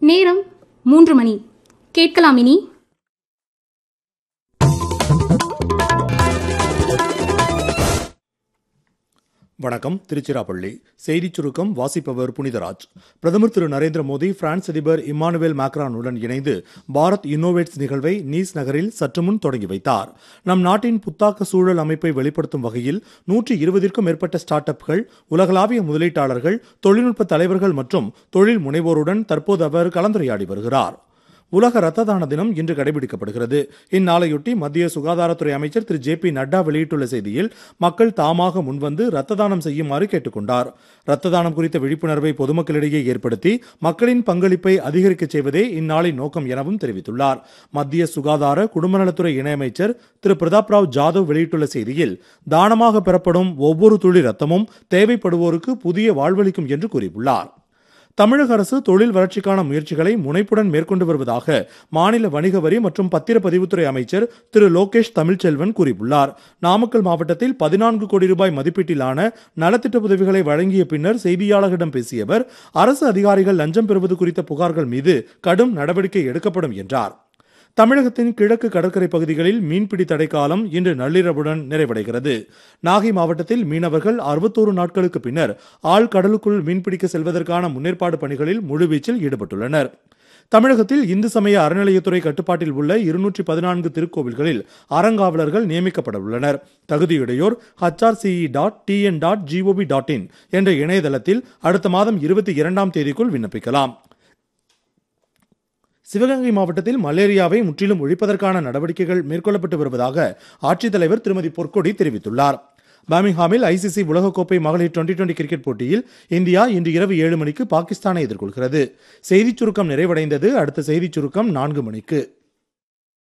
நேரம் மூன்று மணி கேட்கலாம் இனி வணக்கம் திருச்சிராப்பள்ளி செய்திச் சுருக்கம் வாசிப்பவர் புனிதராஜ் பிரதமர் திரு நரேந்திர மோடி பிரான்ஸ் அதிபர் இம்மானுவேல் மேக்ரானுடன் இணைந்து பாரத் இன்னோவேட்ஸ் நிகழ்வை நீஸ் நகரில் சற்று முன் தொடங்கி வைத்தார் நம் நாட்டின் புத்தாக்க சூழல் அமைப்பை வெளிப்படுத்தும் வகையில் நூற்றி இருபதிற்கும் மேற்பட்ட ஸ்டார்ட் அப்கள் உலகளாவிய முதலீட்டாளர்கள் தொழில்நுட்ப தலைவர்கள் மற்றும் தொழில் முனைவோருடன் தற்போது அவர் கலந்துரையாடி வருகிறார் உலக ரத்த தான தினம் இன்று கடைபிடிக்கப்படுகிறது இந்நாளையொட்டி மத்திய சுகாதாரத்துறை அமைச்சர் திரு ஜே பி நட்டா வெளியிட்டுள்ள செய்தியில் மக்கள் தாமாக முன்வந்து ரத்த தானம் செய்யுமாறு கேட்டுக்கொண்டார் ரத்த தானம் குறித்த விழிப்புணர்வை பொதுமக்களிடையே ஏற்படுத்தி மக்களின் பங்களிப்பை அதிகரிக்கச் செய்வதே இந்நாளின் நோக்கம் எனவும் தெரிவித்துள்ளார் மத்திய சுகாதார குடும்பநலத்துறை இணையமைச்சர் திரு பிரதாப் ராவ் ஜாதவ் வெளியிட்டுள்ள செய்தியில் தானமாக பெறப்படும் ஒவ்வொரு துளி ரத்தமும் தேவைப்படுவோருக்கு புதிய வாழ்வளிக்கும் என்று கூறியுள்ளார் தமிழக அரசு தொழில் வளர்ச்சிக்கான முயற்சிகளை முனைப்புடன் மேற்கொண்டு வருவதாக மாநில வணிக வரி மற்றும் பத்திரப்பதிவுத்துறை அமைச்சர் திரு லோகேஷ் தமிழ்ச்செல்வன் கூறியுள்ளார் நாமக்கல் மாவட்டத்தில் பதினான்கு கோடி ரூபாய் மதிப்பீட்டிலான நலத்திட்ட உதவிகளை வழங்கிய பின்னர் செய்தியாளர்களிடம் பேசிய அவர் அரசு அதிகாரிகள் லஞ்சம் பெறுவது குறித்த புகார்கள் மீது கடும் நடவடிக்கை எடுக்கப்படும் என்றார் தமிழகத்தின் கிழக்கு கடற்கரை பகுதிகளில் மீன்பிடி தடைக்காலம் இன்று நள்ளிரவுடன் நிறைவடைகிறது நாகை மாவட்டத்தில் மீனவர்கள் அறுபத்தோரு நாட்களுக்கு பின்னர் ஆழ்கடலுக்குள் மீன்பிடிக்க செல்வதற்கான முன்னேற்பாடு பணிகளில் முழுவீச்சில் ஈடுபட்டுள்ளனர் தமிழகத்தில் இந்து சமய அறநிலையத்துறை கட்டுப்பாட்டில் உள்ள இருநூற்றி பதினான்கு திருக்கோவில்களில் அறங்காவலர்கள் நியமிக்கப்பட உள்ளனர் தகுதியுடையோர் HRCE dot TN dot GOV dot in என்ற இணையதளத்தில் அடுத்த மாதம் இருபத்தி இரண்டாம் தேதிக்குள் விண்ணப்பிக்கலாம் சிவகங்கை மாவட்டத்தில் மலேரியாவை முற்றிலும் ஒழிப்பதற்கான நடவடிக்கைகள் மேற்கொள்ளப்பட்டு வருவதாக ஆட்சித்தலைவர் திருமதி பொற்கொடி தெரிவித்துள்ளார் பாமிங்ஹாமில் ஐசிசி உலகக்கோப்பை மகளிர் டுவெண்டி டுவெண்டி கிரிக்கெட் போட்டியில் இந்தியா இன்று இரவு ஏழு மணிக்கு பாகிஸ்தானை எதிர்கொள்கிறது செய்திச் சுருக்கம் நிறைவடைந்தது அடுத்த செய்திச் சுருக்கம் நான்கு மணிக்கு